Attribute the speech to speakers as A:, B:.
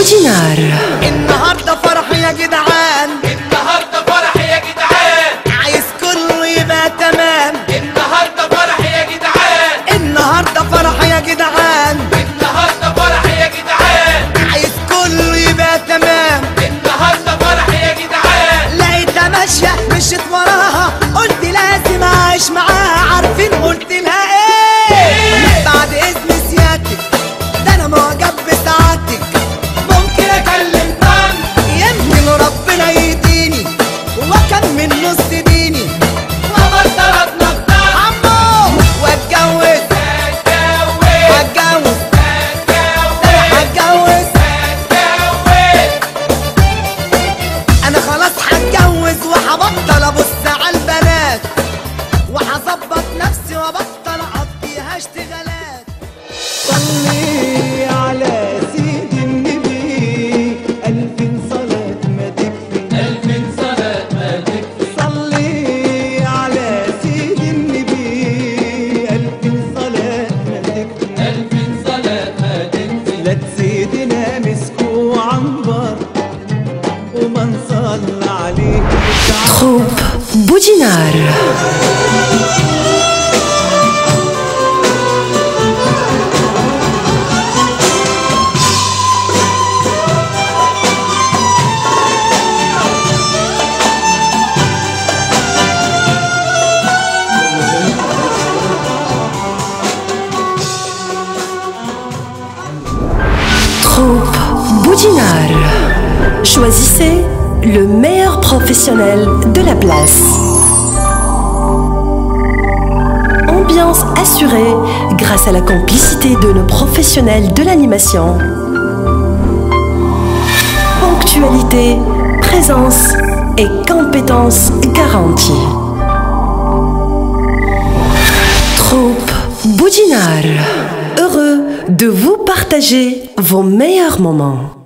A: بودينار
B: النهارده فرح يا جدعان
C: النهارده فرح يا جدعان
B: عايز كله يبقى تمام
C: النهارده فرح يا جدعان
B: النهارده فرح يا جدعان
C: النهارده فرح يا جدعان
B: عايز كله يبقى تمام
C: النهارده فرح يا جدعان
B: لقيتها ماشية مشيت وراها قلت لازم اعيش معاها عارفين قلت لها ايه بعد اذن سيادتك ده انا معجب بسعادتك ممكن اكلم طن يمكن ربنا يديني واكمل نص ديني
C: وبطلت نقطة
B: عمو واتجوز
C: اتجوز
B: هتجوز
C: اتجوز
B: هتجوز
C: اتجوز
B: انا خلاص هتجوز وهبطل ابص على البنات وهظبط نفسي وابطل اقضيها اشتغالات
D: صلي على سيد النبي ألف صلاة ما تكفي
C: ألف صلاة ما تكفي
D: صلي على سيد النبي ألف صلاة ما تكفي
C: ألف صلاة ما تكفي
D: لا تزيدنا مسك وعنبر وما نصلى عليك يتعب
A: Troupe Boudinar Troupe Boudinar Choisissez le meilleur professionnel de la place. Ambiance assurée grâce à la complicité de nos professionnels de l'animation. Ponctualité, présence et compétence garantie. Troupe Boudinar, heureux de vous partager vos meilleurs moments.